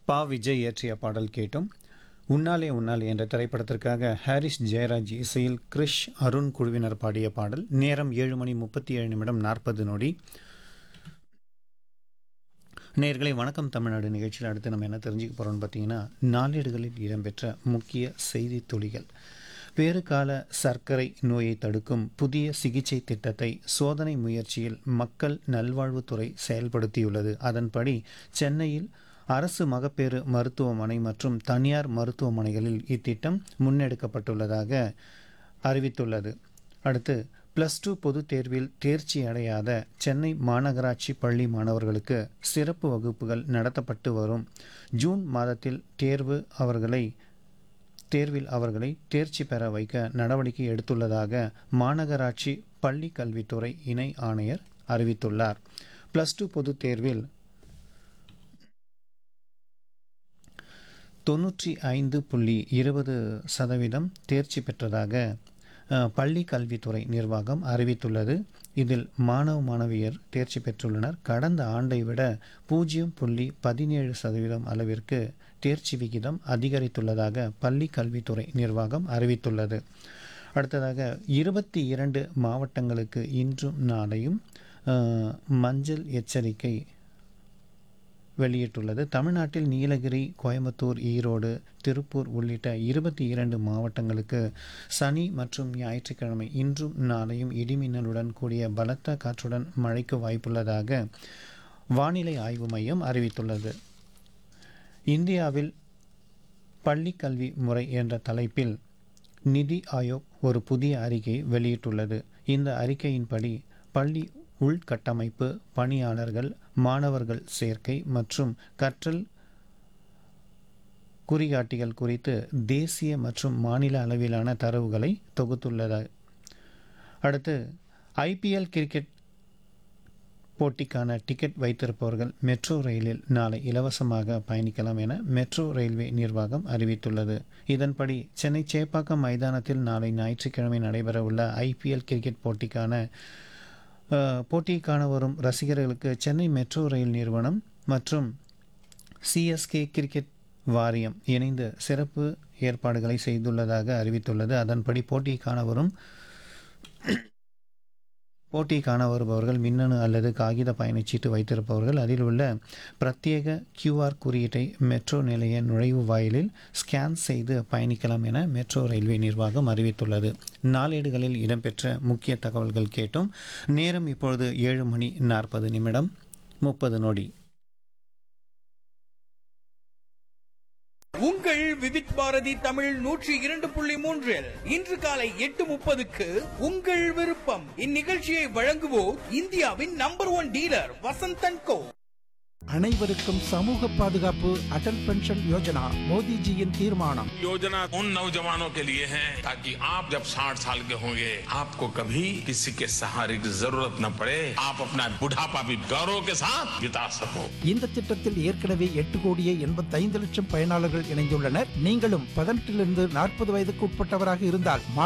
பா விஜய் இயற்றிய பாடல் கேட்டோம் உன்னாலே உன்னாலே என்ற திரைப்படத்திற்காக ஹாரிஸ் ஜெயராஜ் இசையில் கிரிஷ் அருண் குழுவினர் பாடிய பாடல் நேரம் ஏழு மணி முப்பத்தி ஏழு நிமிடம் நாற்பது நொடி நேர்களை வணக்கம் தமிழ்நாடு நிகழ்ச்சியில் அடுத்து நம்ம என்ன தெரிஞ்சுக்க போகிறோம்னு பார்த்தீங்கன்னா நாளேடுகளில் இடம்பெற்ற முக்கிய செய்தி துளிகள் வேறு கால சர்க்கரை நோயை தடுக்கும் புதிய சிகிச்சை திட்டத்தை சோதனை முயற்சியில் மக்கள் நல்வாழ்வுத்துறை செயல்படுத்தியுள்ளது அதன்படி சென்னையில் அரசு மகப்பேறு மருத்துவமனை மற்றும் தனியார் மருத்துவமனைகளில் இத்திட்டம் முன்னெடுக்கப்பட்டுள்ளதாக அறிவித்துள்ளது அடுத்து ப்ளஸ் டூ பொதுத் தேர்வில் தேர்ச்சி அடையாத சென்னை மாநகராட்சி பள்ளி மாணவர்களுக்கு சிறப்பு வகுப்புகள் நடத்தப்பட்டு வரும் ஜூன் மாதத்தில் தேர்வு அவர்களை தேர்வில் அவர்களை தேர்ச்சி பெற வைக்க நடவடிக்கை எடுத்துள்ளதாக மாநகராட்சி பள்ளி கல்வித்துறை இணை ஆணையர் அறிவித்துள்ளார் ப்ளஸ் டூ பொதுத் தேர்வில் தொண்ணூற்றி ஐந்து புள்ளி இருபது சதவீதம் தேர்ச்சி பெற்றதாக அஹ், பள்ளி கல்வித்துறை நிர்வாகம் அறிவித்துள்ளது இதில் மாணவ மாணவியர் தேர்ச்சி பெற்றுள்ளனர் கடந்த ஆண்டை விட பூஜ்ஜியம் புள்ளி பதினேழு சதவீதம் அளவிற்கு தேர்ச்சி விகிதம் அதிகரித்துள்ளதாக பள்ளி கல்வித்துறை நிர்வாகம் அறிவித்துள்ளது அடுத்ததாக இருபத்தி இரண்டு மாவட்டங்களுக்கு இன்றும் நாளையும் அஹ், மஞ்சள் எச்சரிக்கை வெளியிட்டுள்ளது தமிழ்நாட்டில் நீலகிரி கோயம்புத்தூர் ஈரோடு திருப்பூர் உள்ளிட்ட இருபத்தி இரண்டு மாவட்டங்களுக்கு சனி மற்றும் ஞாயிற்றுக்கிழமை இன்றும் நாளையும் இடிமின்னலுடன் கூடிய பலத்த காற்றுடன் மழைக்கு வாய்ப்புள்ளதாக வானிலை ஆய்வு மையம் அறிவித்துள்ளது இந்தியாவில் பள்ளி கல்வி முறை என்ற தலைப்பில் நிதி ஆயோக் ஒரு புதிய அறிக்கையை வெளியிட்டுள்ளது இந்த அறிக்கையின்படி பள்ளி உள்கட்டமைப்பு பணியாளர்கள் மாணவர்கள் சேர்க்கை மற்றும் கற்றல் குறிகாட்டிகள் குறித்து தேசிய மற்றும் மாநில அளவிலான தரவுகளை தொகுத்துள்ளது அடுத்து ஐபிஎல் கிரிக்கெட் போட்டிக்கான டிக்கெட் வைத்திருப்பவர்கள் மெட்ரோ ரயிலில் நாளை இலவசமாக பயணிக்கலாம் என மெட்ரோ ரயில்வே நிர்வாகம் அறிவித்துள்ளது இதன்படி சென்னை சேப்பாக்கம் மைதானத்தில் நாளை ஞாயிற்றுக்கிழமை நடைபெறவுள்ள ஐபிஎல் கிரிக்கெட் போட்டிக்கான அஹ், போட்டியை காண வரும் ரசிகர்களுக்கு சென்னை மெட்ரோ ரயில் நிறுவனம் மற்றும் சிஎஸ்கே கிரிக்கெட் வாரியம் இணைந்து சிறப்பு ஏற்பாடுகளை செய்துள்ளதாக அறிவித்துள்ளது அதன்படி போட்டியை காண வரும் போட்டியை காண வருபவர்கள் மின்னணு அல்லது காகித பயணச்சீட்டு வைத்திருப்பவர்கள் அதில் உள்ள பிரத்யேக கியூஆர் குறியீட்டை மெட்ரோ நிலைய நுழைவு வாயிலில் ஸ்கேன் செய்து பயணிக்கலாம் என மெட்ரோ ரயில்வே நிர்வாகம் அறிவித்துள்ளது நாளேடுகளில் இடம்பெற்ற முக்கிய தகவல்கள் கேட்டோம் நேரம் இப்பொழுது ஏழு மணி நாற்பது நிமிடம் முப்பது நொடி உங்கள் விவித் பாரதி தமிழ் நூற்றி இரண்டு புள்ளி மூன்றில் இன்று காலை எட்டு முப்பதுக்கு உங்கள் விருப்பம் இந்நிகழ்ச்சியை வழங்குவோர் இந்தியாவின் number one dealer Vasanthan co அனைவருக்கும் சமூக பாதுகாப்பு அடல் பென்ஷன் யோஜனா மோடிஜியின் தீர்மானம் योजना उन नौजवानों के लिए है ताकि आप जब 60 साल के होंगे आपको कभी किसी के सहारे की जरूरत न पड़े आप अपना बुढ़ापा भी गौरव के साथ बिता सको இந்த திட்டத்தில் ஏற்கனவே எட்டு கோடியே எண்பத்தைந்து லட்சம் பயனாளர்கள் இணைந்துள்ளனர் நீங்களும் பதினெட்டிலிருந்து நாற்பது வயதுக்கு உட்பட்டவராக இருந்தால்